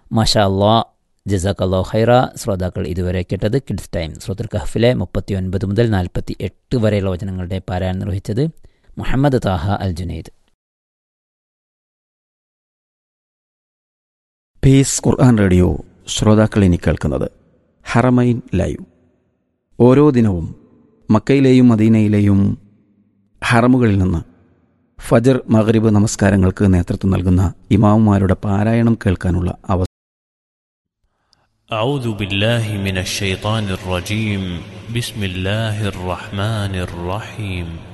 മാഷാ അള്ളാ ജസാഖ് അള്ളാഹു ഹൈറ ശ്രോതാക്കൾ ഇതുവരെ കേട്ടത് കിഡ്സ് ടൈം ശ്രോതർ കഹഫിലെ മുപ്പത്തി ഒൻപത് മുതൽ നാൽപ്പത്തി എട്ട് വരെയുള്ള വചനങ്ങളുടെ പാരായണം നിർവഹിച്ചത് മുഹമ്മദ് താഹ അൽ ജുനൈദ് പീസ് ഖുർആൻ റേഡിയോ ശ്രോതാക്കൾ ഇനി കേൾക്കുന്നത് ഹറമൈൻ ലൈവ് ഓരോ ദിനവും മക്കയിലെയും മദീനയിലെയും ഹറമുകളിൽ നിന്ന് ഫജർ മഗ്രിബ് നമസ്കാരങ്ങൾക്ക് നേതൃത്വം നൽകുന്ന ഇമാമുമാരുടെ പാരായണം കേൾക്കാനുള്ള അവസരം أعوذ بالله من الشيطان الرجيم بسم الله الرحمن الرحيم